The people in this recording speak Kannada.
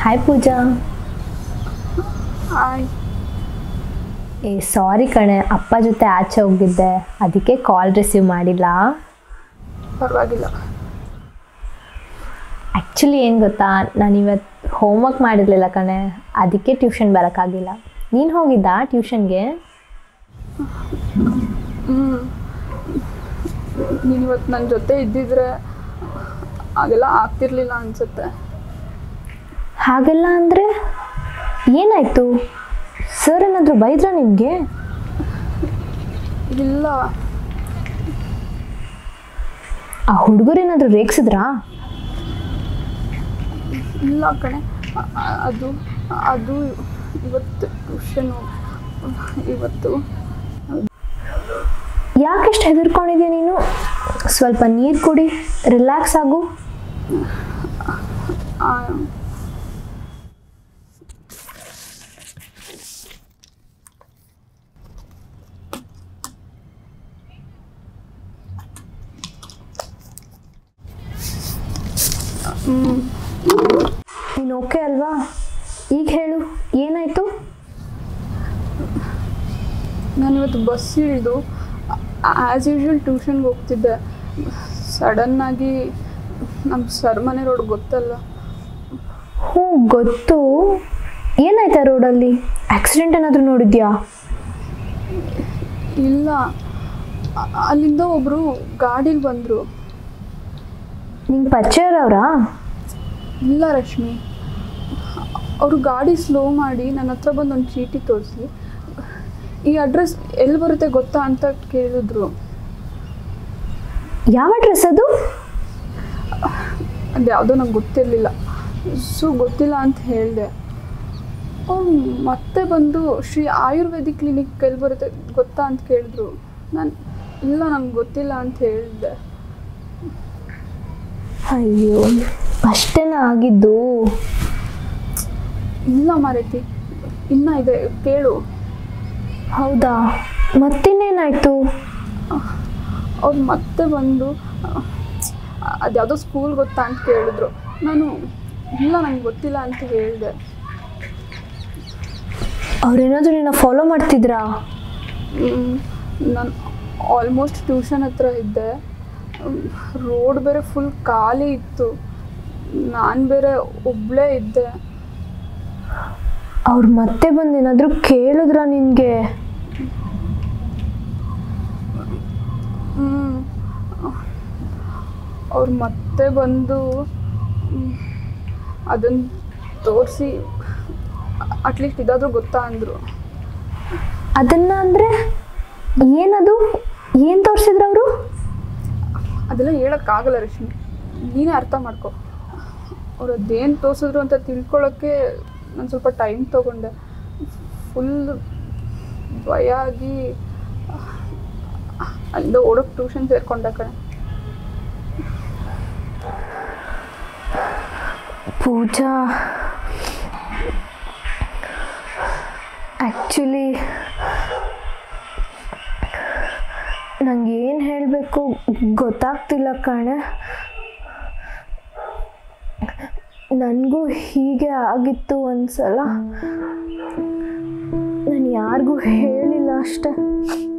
ಹಾಯ್ ಪೂಜಾ ಹಾಯ್ ಏ ಸಾರಿ ಕಣೆ ಅಪ್ಪ ಜೊತೆ ಆಚೆ ಹೋಗಿದ್ದೆ ಅದಕ್ಕೆ ಕಾಲ್ ರಿಸೀವ್ ಮಾಡಿಲ್ಲ ಪರವಾಗಿಲ್ಲ ಆ್ಯಕ್ಚುಲಿ ಏನು ಗೊತ್ತಾ ನಾನು ಇವತ್ತು ಹೋಮ್ವರ್ಕ್ ಮಾಡಿರಲಿಲ್ಲ ಕಣೆ ಅದಕ್ಕೆ ಟ್ಯೂಷನ್ ಬರೋಕ್ಕಾಗಿಲ್ಲ ನೀನು ಹೋಗಿದ್ದಾ ಟ್ಯೂಷನ್ಗೆ ಹ್ಞೂ ನೀನು ಇವತ್ತು ನನ್ನ ಜೊತೆ ಇದ್ದಿದ್ರೆ ಅದೆಲ್ಲ ಆಗ್ತಿರ್ಲಿಲ್ಲ ಅನ್ಸುತ್ತೆ ಹಾಗೆಲ್ಲ ಅಂದರೆ ಏನಾಯಿತು ಸರ್ ಏನಾದರೂ ಬೈದ್ರಾ ನಿನಗೆ ಇಲ್ಲ ಆ ಹುಡುಗರು ಏನಾದರೂ ರೇಗಿಸಿದ್ರಾ ಇಲ್ಲ ಕಣೆ ಅ- ಅ- ಅದು ಅದು ಇವತ್ತು ಟ್ಯೂಷನು ಇವತ್ತು ಯಾಕೆಷ್ಟು ಹೆದರ್ಕೊಂಡಿದ್ಯಾ ನೀನು ಸ್ವಲ್ಪ ನೀರು ಕುಡಿ ರಿಲ್ಯಾಕ್ಸ್ ಆಗು ಆ, ಹ್ಮ್. ನೀನು ಓಕೆ ಅಲ್ವಾ ಈಗ ಹೇಳು ಏನಾಯಿತು ನಾನಿವತ್ತು ಬಸ್ ಇಳಿದು ಆ್ಯಸ್ ಯೂಶ್ವಲ್ ಟ್ಯೂಷನ್ಗೆ ಹೋಗ್ತಿದ್ದೆ ಸಡನ್ನಾಗಿ ನಮ್ಮ ಸರ್ ಮನೆ ರೋಡ್ ಗೊತ್ತಲ್ಲ ಹ್ಞೂ ಗೊತ್ತು ಏನಾಯ್ತಾ ರೋಡಲ್ಲಿ ಆಕ್ಸಿಡೆಂಟ್ ಏನಾದರೂ ನೋಡಿದ್ಯಾ ಇಲ್ಲ ಅ- ಅಲ್ಲಿಂದ ಒಬ್ಬರು ಗಾಡೀಲಿ ಬಂದರು ನಿಂಗೆ ಪರಿಚಯ ಇರೋರಾ ಇಲ್ಲ ರಶ್ಮಿ ಅವರು ಗಾಡಿ ಸ್ಲೋ ಮಾಡಿ ನನ್ನ ಹತ್ರ ಬಂದು ಒಂದು ಚೀಟಿ ತೋರಿಸಿ ಈ ಅಡ್ರೆಸ್ ಎಲ್ಲಿ ಬರುತ್ತೆ ಗೊತ್ತಾ ಅಂತ ಕೇಳಿದ್ರು ಯಾವ ಅಡ್ರೆಸ್ ಅದು ಅದು ಯಾವುದೋ ನಂಗೆ ಗೊತ್ತಿರಲಿಲ್ಲ ಸೊ ಗೊತ್ತಿಲ್ಲ ಅಂತ ಹೇಳಿದೆ ಅವ್ರು ಮತ್ತೆ ಬಂದು ಶ್ರೀ ಆಯುರ್ವೇದಿಕ್ ಕ್ಲಿನಿಕ್ ಎಲ್ಲಿ ಬರುತ್ತೆ ಗೊತ್ತಾ ಅಂತ ಕೇಳಿದ್ರು ನಾನು ಇಲ್ಲ ನಂಗೆ ಗೊತ್ತಿಲ್ಲ ಅಂತ ಹೇಳಿದೆ ಅಯ್ಯೋ ಅಷ್ಟೇನ ಆಗಿದ್ದು ಇಲ್ಲ ಮಾರೈತಿ ಇನ್ನ ಇದೆ ಕೇಳು ಹೌದಾ ಮತ್ತಿನ್ನೇನಾಯ್ತು ಅವ್ರು ಮತ್ತೆ ಬಂದು ಅದ್ಯಾವುದೋ ಸ್ಕೂಲ್ ಗೊತ್ತಾ ಅಂತ ಕೇಳಿದ್ರು ನಾನು ಇಲ್ಲ ನಂಗೆ ಗೊತ್ತಿಲ್ಲ ಅಂತ ಹೇಳಿದೆ ಅವ್ರೇನಾದರೂ ನಿನ್ನ ಫಾಲೋ ಮಾಡ್ತಿದ್ರಾ ನಾನು ಆಲ್ಮೋಸ್ಟ್ ಟ್ಯೂಷನ್ ಹತ್ರ ಇದ್ದೆ ರೋಡ್ ಬೇರೆ ಫುಲ್ ಖಾಲಿ ಇತ್ತು ನಾನು ಬೇರೆ ಒಬ್ಬಳೇ ಇದ್ದೆ ಅವ್ರು ಮತ್ತೆ ಬಂದು ಏನಾದರೂ ಕೇಳಿದ್ರಾ ನಿನಗೆ ಅವ್ರು ಮತ್ತೆ ಬಂದು ಅದನ್ನು ತೋರಿಸಿ ಅಟ್ಲೀಸ್ಟ್ ಇದಾದರೂ ಗೊತ್ತಾ ಅಂದರು ಅದನ್ನ ಅಂದರೆ ಏನದು ಏನು ತೋರಿಸಿದ್ರು ಅವರು ಅದೆಲ್ಲ ಹೇಳೋಕ್ಕಾಗಲ್ಲ ರಶ್ಮಿ ನೀನೇ ಅರ್ಥ ಮಾಡ್ಕೊ ಅವ್ರು ಅದೇನು ತೋರಿಸಿದ್ರು ಅಂತ ತಿಳ್ಕೊಳ್ಳೋಕ್ಕೆ ನಾನು ಸ್ವಲ್ಪ ಟೈಮ್ ತೊಗೊಂಡೆ ಫುಲ್ ಭಯ ಆಗಿ ಅಲ್ಲಿಂದ ಓಡೋಕೆ ಟ್ಯೂಷನ್ ಸೇರ್ಕೊಂಡೆ ಕಣೆ ಪೂಜಾ ಆ್ಯಕ್ಚುಲಿ ನಂಗೆ ಏನು ಹೇಳಬೇಕು ಗೊತ್ತಾಗ್ತಿಲ್ಲ ಕಣೆ ನನಗೂ ಹೀಗೆ ಆಗಿತ್ತು ಒಂದ್ಸಲ ನಾನು ಯಾರಿಗೂ ಹೇಳಿಲ್ಲ ಅಷ್ಟೆ